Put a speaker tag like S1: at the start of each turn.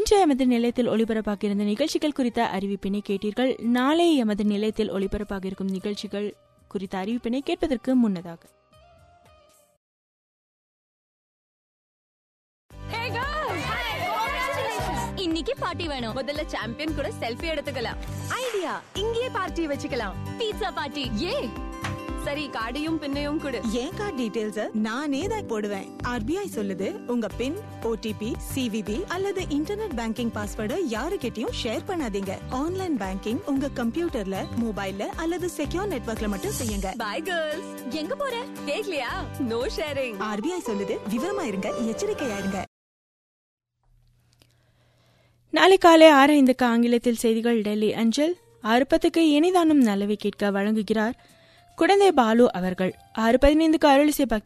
S1: இன்று எமது நிலையத்தில் ஒளிபரப்பாக இருந்த நிகழ்ச்சிகள் குறித்த அறிவிப்பினை கேட்டீர்கள் நாளை எமது நிலையத்தில் ஒளிபரப்பாக இருக்கும் நிகழ்ச்சிகள் குறித்த அறிவிப்பினை கேட்பதற்கு முன்னதாக
S2: இன்னைக்கு பார்ட்டி வேணும்
S3: முதல்ல சாம்பியன் கூட செல்ஃபி எடுத்துக்கலாம்
S2: ஐடியா
S3: இங்கேயே பார்ட்டி வச்சுக்கலாம்
S2: பீட்சா பார்ட்டி ஏ
S3: சரி கார்டையும் பின்னையும் கொடு
S4: என் கார்டு டீடைல்ஸ் நானே தான் போடுவேன் ஆர்பிஐ சொல்லுது உங்க பின் ஓடிபி சிவிவி அல்லது இன்டர்நெட் பேங்கிங் பாஸ்வேர்டை யாருக்கிட்டயும் ஷேர் பண்ணாதீங்க ஆன்லைன் பேங்கிங் உங்க கம்ப்யூட்டர்ல மொபைல்ல அல்லது செக்யூர் நெட்வொர்க்ல மட்டும் செய்யுங்க
S3: பை கேர்ள்ஸ்
S2: எங்க போற
S3: கேக்கலையா நோ ஷேரிங்
S4: ஆர்பிஐ சொல்லுது விவரமா இருங்க எச்சரிக்கையா இருங்க
S1: நாளை காலை ஆறு ஐந்துக்கு ஆங்கிலத்தில் செய்திகள் டெல்லி அஞ்சல் ஆறு பத்துக்கு இனிதானும் நல்லவை கேட்க வழங்குகிறார் குழந்தை பாலு அவர்கள் ஆறு பதினைந்துக்கு அருளிசை பக்தி